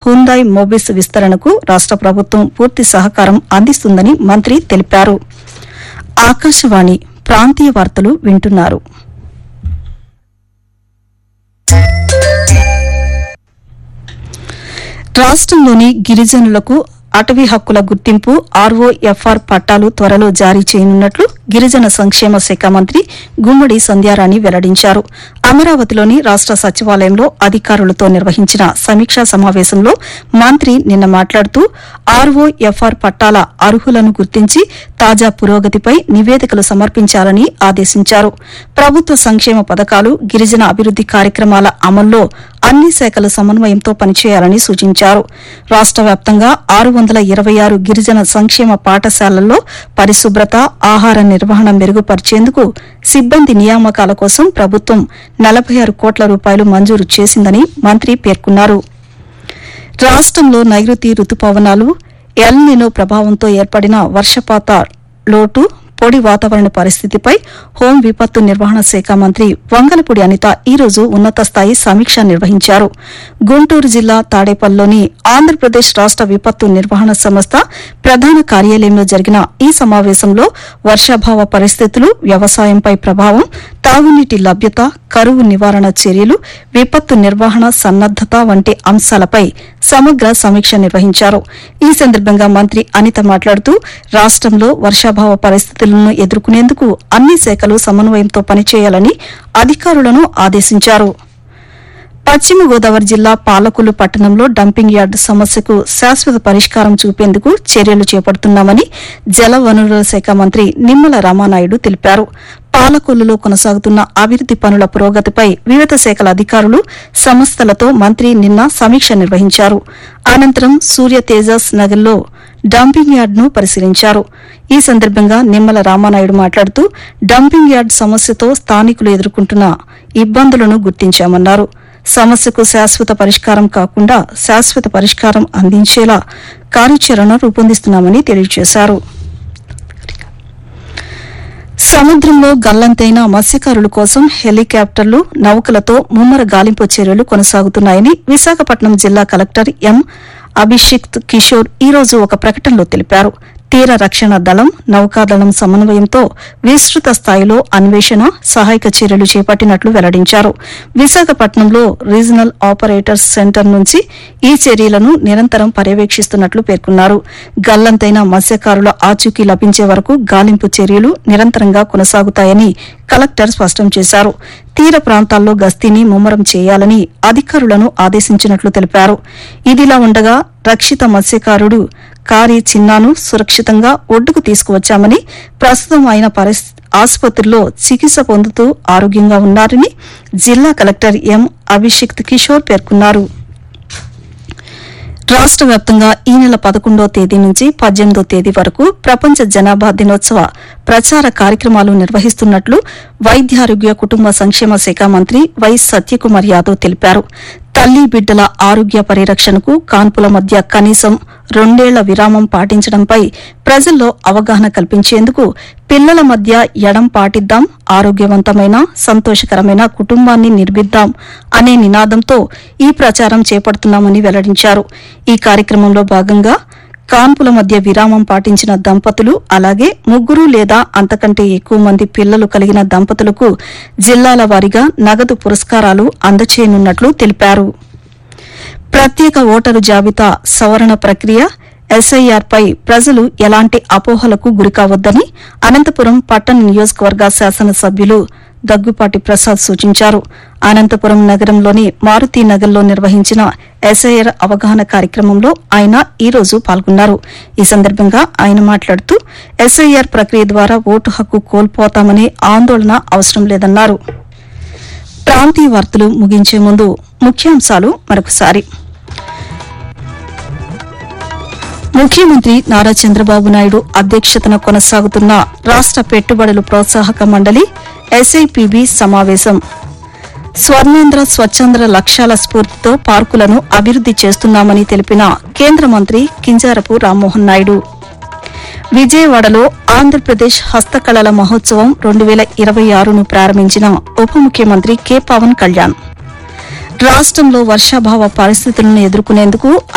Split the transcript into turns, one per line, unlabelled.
హుందాయ్ మోబిస్ విస్తరణకు రాష్ట ప్రభుత్వం పూర్తి సహకారం అందిస్తుందని మంత్రి తెలిపారు ఆకాశవాణి ప్రాంతీయ వార్తలు వింటున్నారు రాష్ట్రంలోని గిరిజనులకు అటవీ హక్కుల గుర్తింపు ఆర్ఓఎఫ్ఆర్ పట్టాలు త్వరలో జారీ చేయనున్నట్లు గిరిజన సంక్షేమ శాఖ మంత్రి గుమ్మడి సంధ్యారాణి వెల్లడించారు అమరావతిలోని రాష్ట సచివాలయంలో అధికారులతో నిర్వహించిన సమీక్షా సమావేశంలో మంత్రి నిన్న మాట్లాడుతూ ఆర్ఓఎఫ్ఆర్ పట్టాల అర్హులను గుర్తించి తాజా పురోగతిపై నివేదికలు సమర్పించాలని ఆదేశించారు ప్రభుత్వ సంక్షేమ పథకాలు గిరిజన అభివృద్ది కార్యక్రమాల అమల్లో అన్ని శాఖల సమన్వయంతో పనిచేయాలని సూచించారు రాష్ట వ్యాప్తంగా ఆరు వందల ఇరవై ఆరు గిరిజన సంక్షేమ పాఠశాలల్లో పరిశుభ్రత ఆహార నిర్వహణ మెరుగుపరిచేందుకు సిబ్బంది నియామకాల కోసం ప్రభుత్వం నలభై ఆరు కోట్ల రూపాయలు మంజూరు చేసిందని మంత్రి పేర్కొన్నారు రాష్ట్రంలో నైరుతి రుతుపవనాలు ఎల్ నినో ప్రభావంతో ఏర్పడిన వర్షపాత లోటు పొడి వాతావరణ పరిస్థితిపై హోం విపత్తు నిర్వహణ శాఖ మంత్రి వంగలపూడి అనిత ఈ రోజు ఉన్నత స్థాయి సమీక్ష నిర్వహించారు గుంటూరు జిల్లా తాడేపల్లిలోని ఆంధ్రప్రదేశ్ రాష్ట విపత్తు నిర్వహణ సంస్థ ప్రధాన కార్యాలయంలో జరిగిన ఈ సమావేశంలో వర్షాభావ పరిస్థితులు వ్యవసాయంపై ప్రభావం తాగునీటి లభ్యత కరువు నివారణ చర్యలు విపత్తు నిర్వహణ సన్నద్దత వంటి అంశాలపై సమగ్ర సమీక్ష నిర్వహించారు ఈ సందర్భంగా మంత్రి అనిత మాట్లాడుతూ రాష్టంలో వర్షాభావ పరిస్థితులను ఎదుర్కొనేందుకు అన్ని శాఖలు సమన్వయంతో పనిచేయాలని అధికారులను ఆదేశించారు పశ్చిమ గోదావరి జిల్లా పాలకులు పట్టణంలో డంపింగ్ యార్డు సమస్యకు శాశ్వత పరిష్కారం చూపేందుకు చర్యలు చేపడుతున్నామని జల వనరుల శాఖ మంత్రి నిమ్మల రామానాయుడు తెలిపారు పాలకొల్లులో కొనసాగుతున్న అభివృద్ది పనుల పురోగతిపై వివిధ శాఖల అధికారులు సంస్థలతో మంత్రి నిన్న సమీక్ష నిర్వహించారు అనంతరం సూర్య తేజస్ నగర్లో డంపింగ్ యార్డును పరిశీలించారు ఈ సందర్భంగా నిమ్మల రామానాయుడు మాట్లాడుతూ డంపింగ్ యార్డ్ సమస్యతో స్థానికులు ఎదుర్కొంటున్న ఇబ్బందులను గుర్తించామన్నారు సమస్యకు శాశ్వత పరిష్కారం కాకుండా శాశ్వత పరిష్కారం అందించేలా కార్యాచరణ రూపొందిస్తున్నామని తెలియజేశారు సముద్రంలో గల్లంతైన మత్స్యకారుల కోసం హెలికాప్టర్లు నౌకలతో ముమ్మర గాలింపు చర్యలు కొనసాగుతున్నాయని విశాఖపట్నం జిల్లా కలెక్టర్ ఎం అభిషిక్త్ కిషోర్ ఈ రోజు ఒక ప్రకటనలో తెలిపారు తీర రక్షణ దళం నౌకాదళం సమన్వయంతో విస్తృత స్థాయిలో అన్వేషణ సహాయక చర్యలు చేపట్టినట్లు వెల్లడించారు విశాఖపట్నంలో రీజనల్ ఆపరేటర్స్ సెంటర్ నుంచి ఈ చర్యలను నిరంతరం పర్యవేక్షిస్తున్నట్లు పేర్కొన్నారు గల్లంతైన మత్స్యకారుల ఆచూకీ లభించే వరకు గాలింపు చర్యలు నిరంతరంగా కొనసాగుతాయని కలెక్టర్ స్పష్టం చేశారు తీర ప్రాంతాల్లో గస్తీని ముమ్మరం చేయాలని అధికారులను ఆదేశించినట్లు తెలిపారు ఇదిలా ఉండగా రక్షిత మత్స్యకారుడు కారి చిన్నాను సురక్షితంగా ఒడ్డుకు తీసుకువచ్చామని ప్రస్తుతం ఆయన పరిస్- ఆసుపత్రిలో చికిత్స పొందుతూ ఆరోగ్యంగా ఉన్నారని జిల్లా కలెక్టర్ ఎం అభిషిక్త్ కిషోర్ పేర్కొన్నారు రాష్ట్ర వ్యాప్తంగా ఈ నెల పదకొండో తేదీ నుంచి పద్దెనిమిదో తేదీ వరకు ప్రపంచ జనాభా దినోత్సవ ప్రచార కార్యక్రమాలు నిర్వహిస్తున్నట్లు వైద్యారోగ్య కుటుంబ సంక్షేమ శాఖ మంత్రి వై సత్యకుమార్ యాదవ్ తెలిపారు తల్లి బిడ్డల ఆరోగ్య పరిరక్షణకు కాన్పుల మధ్య కనీసం రెండేళ్ల విరామం పాటించడంపై ప్రజల్లో అవగాహన కల్పించేందుకు పిల్లల మధ్య ఎడం పాటిద్దాం ఆరోగ్యవంతమైన సంతోషకరమైన కుటుంబాన్ని నిర్మిద్దాం అనే నినాదంతో ఈ ప్రచారం చేపడుతున్నామని వెల్లడించారు ఈ కార్యక్రమంలో భాగంగా కాన్పుల మధ్య విరామం పాటించిన దంపతులు అలాగే ముగ్గురు లేదా అంతకంటే ఎక్కువ మంది పిల్లలు కలిగిన దంపతులకు జిల్లాల వారీగా నగదు పురస్కారాలు అందచేయనున్నట్లు తెలిపారు ప్రత్యేక ఓటరు జాబితా సవరణ ప్రక్రియ ఎస్ఐఆర్ పై ప్రజలు ఎలాంటి అపోహలకు గురికావద్దని అనంతపురం పట్టణ నియోజకవర్గ శాసనసభ్యులు దగ్గుపాటి ప్రసాద్ సూచించారు అనంతపురం నగరంలోని మారుతి నగర్లో నిర్వహించిన ఎస్ఐఆర్ అవగాహన కార్యక్రమంలో ఆయన ఈ రోజు పాల్గొన్నారు ఈ సందర్భంగా ఆయన మాట్లాడుతూ ఎస్ఐఆర్ ప్రక్రియ ద్వారా ఓటు హక్కు కోల్పోతామనే ఆందోళన అవసరం లేదన్నారు ప్రాంతీయ వార్తలు ముగించే ముందు ముఖ్యాంశాలు మరొకసారి ముఖ్యమంత్రి నారా చంద్రబాబు నాయుడు అధ్యక్షతన కొనసాగుతున్న రాష్ట పెట్టుబడులు ప్రోత్సాహక మండలి ఎస్ఐపిబి సమావేశం స్వర్ణేంద్ర స్వచ్ఛంద్ర లక్ష్యాల స్ఫూర్తితో పార్కులను అభివృద్ది చేస్తున్నామని తెలిపిన కేంద్ర మంత్రి కింజారపు రామ్మోహన్ నాయుడు విజయవాడలో ఆంధ్రప్రదేశ్ హస్తకళల మహోత్సవం రెండు వేల ఇరవై ఆరును ప్రారంభించిన ఉప ముఖ్యమంత్రి కె పవన్ కళ్యాణ్ రాష్ట్రంలో వర్షాభావ పరిస్థితులను ఎదుర్కొనేందుకు